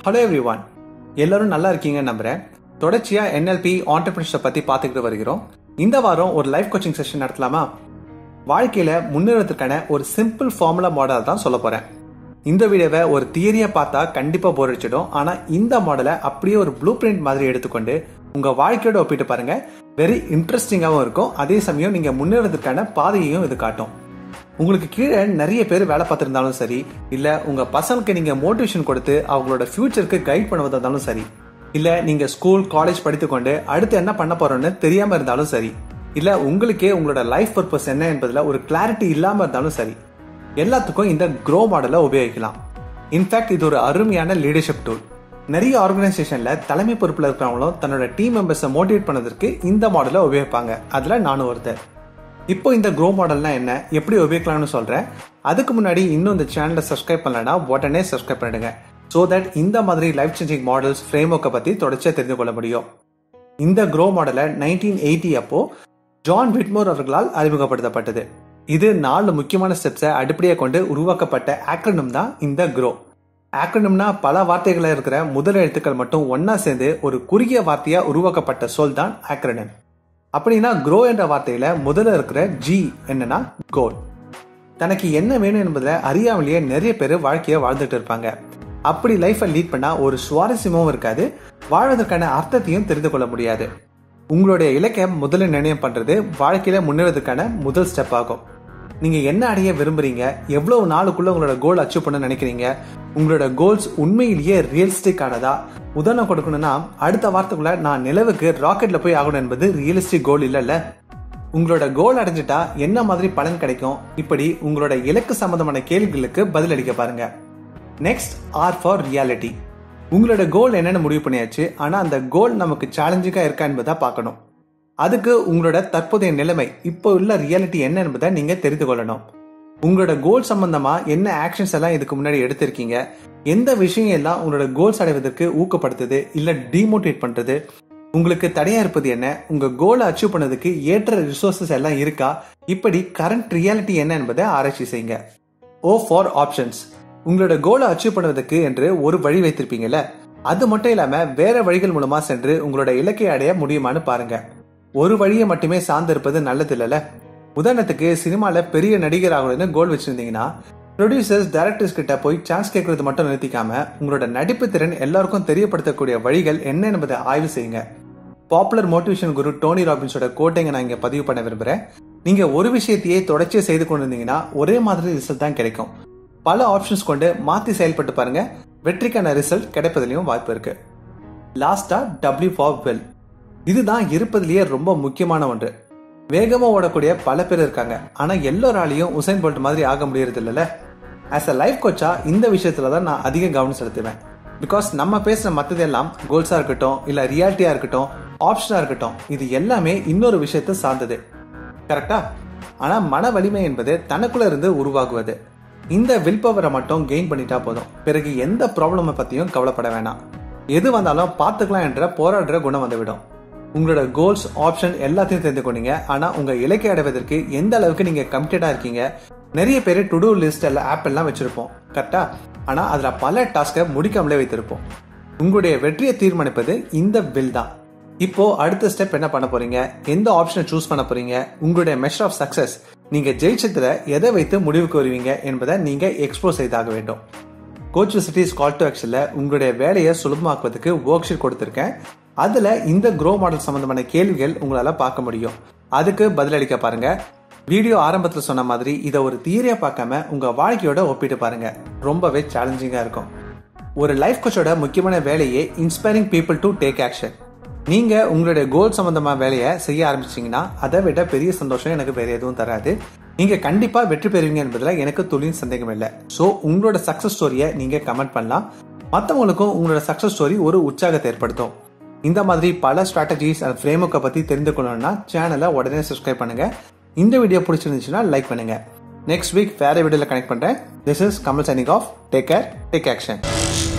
hello every one எல்லாரும் நல்லா இருக்கீங்கன்னு நம்புறேன் தொடர்ச்சியா என்எல்பி ஆண்டர்பிரினர்ஷிப் பத்தி பார்த்துக்கிட்டு வருகிறோம் இந்த வாரம் ஒரு லைஃப் கோச்சிங் செஷன் நடத்தலாமா வாழ்க்கையில முன்னேறதுக்கான ஒரு சிம்பிள் ஃபார்முலா மாடல் தான் சொல்ல போறேன் இந்த வீடியோவை ஒரு தியரியை பார்த்தா கண்டிப்பா போர் அடிச்சிடும் ஆனா இந்த மாடலை அப்படியே ஒரு ப்ளூ பிரிண்ட் மாதிரி எடுத்துக்கொண்டு உங்க வாழ்க்கையோட ஒப்பிட்டு பாருங்க வெரி இன்ட்ரெஸ்டிங்காகவும் இருக்கும் அதே சமயம் நீங்க முன்னேறதுக்கான பாதையையும் இது காட்டும் உங்களுக்கு கீழே நிறைய பேர் வேலை பார்த்துருந்தாலும் சரி இல்ல உங்க பசங்களுக்கு நீங்க மோட்டிவேஷன் கொடுத்து அவங்களோட ஃபியூச்சருக்கு கைட் பண்ணுவதா இருந்தாலும் சரி இல்ல நீங்க ஸ்கூல் காலேஜ் படித்துக்கொண்டு அடுத்து என்ன பண்ண போறோம்னு தெரியாம இருந்தாலும் சரி இல்ல உங்களுக்கே உங்களோட லைஃப் பர்பஸ் என்ன என்பதுல ஒரு கிளாரிட்டி இல்லாம இருந்தாலும் சரி எல்லாத்துக்கும் இந்த க்ரோ மாடலை உபயோகிக்கலாம் இன்ஃபேக்ட் இது ஒரு அருமையான லீடர்ஷிப் டூல் நிறைய ஆர்கனைசேஷன்ல தலைமை பொறுப்புல இருக்கிறவங்களும் தன்னோட டீம் மெம்பர்ஸை மோட்டிவேட் பண்ணதற்கு இந்த மாடலை உபயோகிப்பாங்க அதுல நானும் ஒருத்தர் இப்போ இந்த க்ரோ மாடல்னா என்ன எப்படி உபயோகிக்கலாம்னு சொல்றேன் அதுக்கு முன்னாடி இன்னும் இந்த சேனலை சப்ஸ்கிரைப் பண்ணலனா உடனே சப்ஸ்கிரைப் பண்ணிடுங்க ஸோ தட் இந்த மாதிரி லைஃப் சேஞ்சிங் மாடல்ஸ் ஃப்ரேம் ஒர்க்கை பத்தி தொடர்ச்சியா தெரிந்து கொள்ள முடியும் இந்த க்ரோ மாடலை நைன்டீன் எயிட்டி அப்போ ஜான் விட்மோர் அவர்களால் அறிமுகப்படுத்தப்பட்டது இது நாலு முக்கியமான ஸ்டெப்ஸை அடிப்படையாக கொண்டு உருவாக்கப்பட்ட ஆக்ரனம் தான் இந்த க்ரோ ஆக்ரனம்னா பல வார்த்தைகளை இருக்கிற முதல் எழுத்துக்கள் மட்டும் ஒன்னா சேர்ந்து ஒரு குறுகிய வார்த்தையா உருவாக்கப்பட்ட சொல் தான் ஆக்ரனம் அப்படின்னா க்ரோ என்ற வார்த்தையில முதல்ல இருக்கிற ஜி என்னன்னா கோல் தனக்கு என்ன வேணும் என்பதை அறியாமலேயே நிறைய பேர் வாழ்க்கையை வாழ்ந்துட்டு இருப்பாங்க அப்படி லைஃப்பை லீட் பண்ணா ஒரு சுவாரஸ்யமும் இருக்காது வாழ்வதற்கான அர்த்தத்தையும் தெரிந்து கொள்ள முடியாது உங்களுடைய இலக்கை முதல்ல நிர்ணயம் பண்றது வாழ்க்கையில முன்னேறதுக்கான முதல் ஸ்டெப் ஆகும் நீங்க என்ன அடைய விரும்புறீங்க எவ்வளவு நாளுக்குள்ள உங்களோட கோல் அச்சீவ் பண்ண நினைக்கிறீங்க உங்களோட கோல்ஸ் உண்மையிலேயே ரியலிஸ்டிக் ஆனதா உதாரணம் கொடுக்கணும்னா அடுத்த வாரத்துக்குள்ள நான் நிலவுக்கு ராக்கெட்ல போய் ஆகணும் என்பது ரியலிஸ்டிக் கோல் இல்லைல்ல உங்களோட கோல் அடைஞ்சிட்டா என்ன மாதிரி பலன் கிடைக்கும் இப்படி உங்களோட இலக்கு சம்பந்தமான கேள்விகளுக்கு பதிலளிக்க பாருங்க நெக்ஸ்ட் ஆர் ஃபார் ரியாலிட்டி உங்களோட கோல் என்னன்னு முடிவு பண்ணியாச்சு ஆனா அந்த கோல் நமக்கு சேலஞ்சிங்கா இருக்கா என்பதை பார்க்கணும் அதுக்கு உங்களோட தற்போதைய நிலைமை இப்போ உள்ள ரியாலிட்டி என்ன என்பதை நீங்க தெரிந்து கொள்ளணும் உங்களோட கோல் சம்பந்தமா என்ன ஆக்ஷன்ஸ் எல்லாம் இதுக்கு முன்னாடி எடுத்திருக்கீங்க எந்த விஷயம் எல்லாம் உங்களோட கோல்ஸ் அடைவதற்கு ஊக்கப்படுத்துது இல்ல டிமோட்டிவேட் பண்றது உங்களுக்கு தடையா இருப்பது என்ன உங்க கோலை அச்சீவ் பண்ணதுக்கு ஏற்ற ரிசோர்சஸ் எல்லாம் இருக்கா இப்படி கரண்ட் ரியாலிட்டி என்ன என்பதை ஆராய்ச்சி செய்யுங்க ஓ ஃபார் ஆப்ஷன்ஸ் உங்களோட கோலை அச்சீவ் பண்ணுவதற்கு என்று ஒரு வழி வைத்திருப்பீங்கல்ல அது மட்டும் இல்லாம வேற வழிகள் மூலமா சென்று உங்களோட இலக்கை அடைய முடியுமான்னு பாருங்க ஒரு வழியை மட்டுமே சார்ந்து இருப்பது நல்லது இல்லைல்ல உதாரணத்துக்கு சினிமால பெரிய நடிகர் ஆகணும்னு கோல் வச்சிருந்தீங்கன்னா ப்ரொடியூசர்ஸ் டைரக்டர்ஸ் கிட்ட போய் சான்ஸ் கேட்கறது மட்டும் நிறுத்திக்காம உங்களோட நடிப்பு திறன் எல்லாருக்கும் தெரியப்படுத்தக்கூடிய வழிகள் என்ன என்பதை ஆய்வு செய்யுங்க பாப்புலர் மோட்டிவேஷன் குரு டோனி ராபின்ஸோட கோட்டைங்க நான் இங்க பதிவு பண்ண விரும்புறேன் நீங்க ஒரு விஷயத்தையே தொடர்ச்சியா செய்து கொண்டிருந்தீங்கன்னா ஒரே மாதிரி ரிசல்ட் தான் கிடைக்கும் பல ஆப்ஷன்ஸ் கொண்டு மாத்தி செயல்பட்டு பாருங்க வெற்றிக்கான ரிசல்ட் கிடைப்பதிலையும் வாய்ப்பு இருக்கு லாஸ்டா டபிள்யூ ஃபார் வெல் இதுதான் இருப்பதிலேயே ரொம்ப முக்கியமான ஒன்று வேகமா ஓடக்கூடிய பல பேர் இருக்காங்க ஆனா எல்லோராலையும் உசைன் போல்ட் மாதிரி ஆக முடியறது இல்லைல்ல ஆஸ் அ லைஃப் கோச்சா இந்த விஷயத்துல தான் நான் அதிக கவனம் செலுத்துவேன் பிகாஸ் நம்ம பேசுற மத்ததெல்லாம் கோல்ஸா இருக்கட்டும் இல்ல ரியாலிட்டியா இருக்கட்டும் ஆப்ஷனா இருக்கட்டும் இது எல்லாமே இன்னொரு விஷயத்தை சார்ந்தது கரெக்டா ஆனா மன வலிமை என்பது தனக்குள்ள இருந்து உருவாகுவது இந்த வில் பவரை மட்டும் கெயின் பண்ணிட்டா போதும் பிறகு எந்த ப்ராப்ளமை பத்தியும் கவலைப்பட வேணாம் எது வந்தாலும் பார்த்துக்கலாம் என்ற போராடுற குணம் வந்துவிடும் உங்களோட கோல்ஸ் ஆப்ஷன் எல்லாத்தையும் தெரிந்து கொண்டீங்க ஆனா உங்க இலக்கை அடைவதற்கு எந்த அளவுக்கு நீங்க கமிட்டடா இருக்கீங்க நிறைய பேர் டு டூ லிஸ்ட் எல்லாம் ஆப் எல்லாம் வச்சிருப்போம் கரெக்டா ஆனா அதுல பல டாஸ்கை முடிக்காமலே வைத்திருப்போம் உங்களுடைய வெற்றியை தீர்மானிப்பது இந்த வில் தான் இப்போ அடுத்த ஸ்டெப் என்ன பண்ண போறீங்க எந்த ஆப்ஷனை சூஸ் பண்ண போறீங்க உங்களுடைய மெஷர் ஆஃப் சக்சஸ் நீங்க ஜெயிச்சதுல எதை வைத்து முடிவுக்கு வருவீங்க என்பதை நீங்க எக்ஸ்ப்ளோர் செய்தாக வேண்டும் கோச் சிட்டிஸ் கால் டு ஆக்ஷன்ல உங்களுடைய வேலையை சுலபமாக்குவதற்கு ஒர்க் ஷீட் கொடுத்திருக்கேன் அதுல இந்த க்ரோ மாடல் சம்பந்தமான கேள்விகள் உங்களால பார்க்க முடியும் அதுக்கு பதிலளிக்க பாருங்க வீடியோ ஆரம்பத்துல சொன்ன மாதிரி இதை ஒரு தியரியா பார்க்காம உங்க வாழ்க்கையோட ஒப்பிட்டு பாருங்க ரொம்பவே சேலஞ்சிங்கா இருக்கும் ஒரு லைஃப் கோச்சோட முக்கியமான வேலையே inspiring people to take action நீங்க உங்களுடைய கோல் சம்பந்தமா வேலையை செய்ய ஆரம்பிச்சீங்கன்னா அதை விட பெரிய சந்தோஷம் எனக்கு வேற எதுவும் தராது நீங்க கண்டிப்பா வெற்றி பெறுவீங்க என்பதுல எனக்கு துளியும் சந்தேகம் இல்லை ஸோ உங்களோட சக்சஸ் ஸ்டோரியை நீங்க கமெண்ட் பண்ணலாம் மற்றவங்களுக்கும் உங்களோட சக்சஸ் ஸ்டோரி ஒரு உற்சாகத்தை ஏற்படுத்தும் இந்த மாதிரி பல ஸ்ட்ராட்டஜிஸ் அண்ட் ஃப்ரேம் ஒர்க்கை பத்தி தெரிந்து கொள்ளணும்னா சேனலை உடனே சப்ஸ்கிரைப் பண்ணுங்க இந்த வீடியோ பிடிச்சிருந்துச்சுன்னா லைக் பண்ணுங்க நெக்ஸ்ட் வீக் வேற வீடியோல கனெக்ட் பண்றேன் this is Kamal signing off take care take action